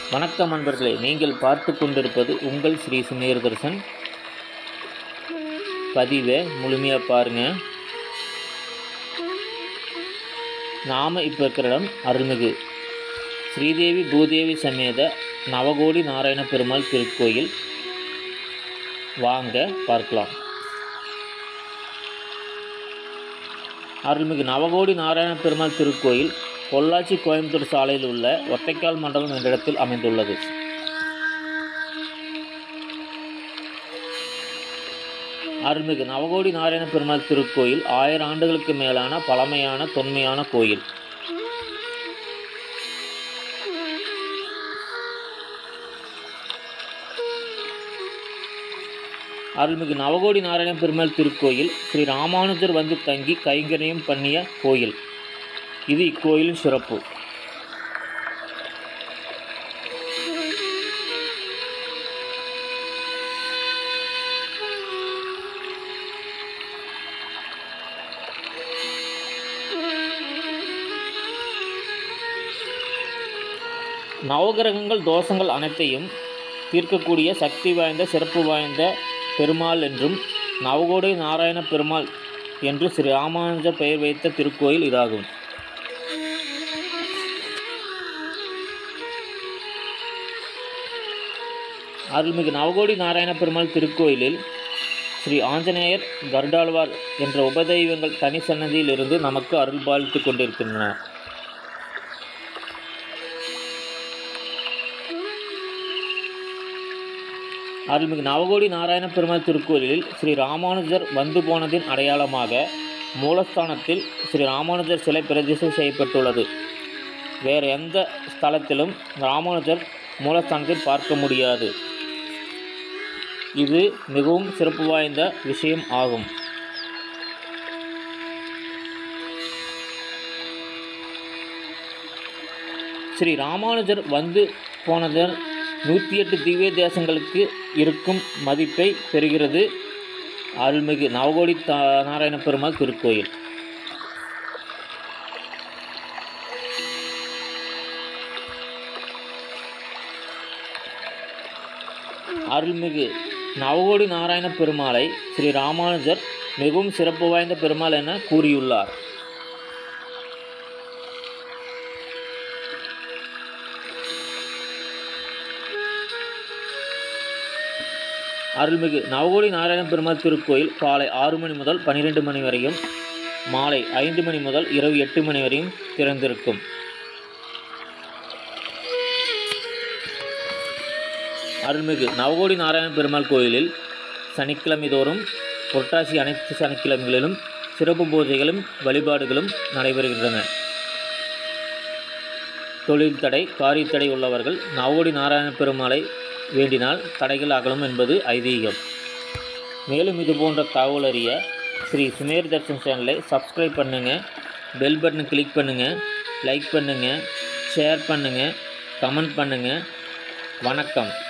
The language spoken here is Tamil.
வணக்கம் நண்பர்களே நீங்கள் பார்த்து கொண்டிருப்பது உங்கள் ஸ்ரீ சுமேர் தர்சன் பதிவை முழுமையாக பாருங்கள் நாம் இப்போ இருக்கிற இடம் அருள்மிகு ஸ்ரீதேவி பூதேவி சமேத நவகோடி நாராயண பெருமாள் திருக்கோயில் வாங்க பார்க்கலாம் அருள்மிகு நவகோடி நாராயண பெருமாள் திருக்கோயில் பொள்ளாச்சி கோயம்புத்தூர் சாலையில் உள்ள ஒத்தைக்கால் மண்டபம் என்ற இடத்தில் அமைந்துள்ளது அருள்மிகு நவகோடி நாராயண பெருமாள் திருக்கோயில் ஆயிரம் ஆண்டுகளுக்கு மேலான பழமையான தொன்மையான கோயில் அருள்மிகு நவகோடி நாராயண பெருமாள் திருக்கோயில் ஸ்ரீ ராமானுஜர் வந்து தங்கி கைங்கரியம் பண்ணிய கோயில் இது இக்கோயிலின் சிறப்பு நவகிரகங்கள் தோஷங்கள் அனைத்தையும் தீர்க்கக்கூடிய சக்தி வாய்ந்த சிறப்பு வாய்ந்த பெருமாள் என்றும் நவகோடி நாராயண பெருமாள் என்று ஸ்ரீ ராமானுஜ பெயர் வைத்த திருக்கோயில் இதாகும் அருள்மிகு நவகோடி நாராயண பெருமாள் திருக்கோயிலில் ஸ்ரீ ஆஞ்சநேயர் கருடாழ்வார் என்ற உபதெய்வங்கள் தனி சன்னதியில் இருந்து நமக்கு அருள் பாலித்துக் கொண்டிருக்கின்றன அருள்மிகு நவகோடி நாராயண பெருமாள் திருக்கோயிலில் ஸ்ரீ ராமானுஜர் வந்து போனதின் அடையாளமாக மூலஸ்தானத்தில் ஸ்ரீ ராமானுஜர் சிலை பிரதிஷ்டை செய்யப்பட்டுள்ளது வேறு எந்த ஸ்தலத்திலும் ராமானுஜர் மூலஸ்தானத்தில் பார்க்க முடியாது இது மிகவும் சிறப்பு வாய்ந்த விஷயம் ஆகும் ஸ்ரீ ராமானுஜர் வந்து போனதன் நூற்றி எட்டு திவ்ய தேசங்களுக்கு இருக்கும் மதிப்பை பெறுகிறது அருள்மிகு நவகோடி தா நாராயண பெருமாள் திருக்கோயில் அருள்மிகு நவகோடி நாராயண பெருமாளை ஸ்ரீ ராமானுஜர் மிகவும் சிறப்பு வாய்ந்த பெருமாள் என கூறியுள்ளார் அருள்மிகு நவகோடி நாராயண பெருமாள் திருக்கோயில் காலை ஆறு மணி முதல் பன்னிரெண்டு மணி வரையும் மாலை ஐந்து மணி முதல் இரவு எட்டு மணி வரையும் திறந்திருக்கும் அருள்மிகு நவகோடி நாராயண பெருமாள் கோயிலில் சனிக்கிழமை தோறும் புரட்டாசி அனைத்து சனிக்கிழமைகளிலும் சிறப்பு பூஜைகளும் வழிபாடுகளும் நடைபெறுகின்றன தொழில் தடை காரியத்தடை உள்ளவர்கள் நவகோடி நாராயண பெருமாளை வேண்டினால் தடைகள் அகலும் என்பது ஐதீகம் மேலும் இது போன்ற தகவல் அறிய ஸ்ரீ சுமேர் தர்ஷன் சேனலை சப்ஸ்கிரைப் பண்ணுங்கள் பெல் பட்டன் கிளிக் பண்ணுங்கள் லைக் பண்ணுங்கள் ஷேர் பண்ணுங்கள் கமெண்ட் பண்ணுங்கள் வணக்கம்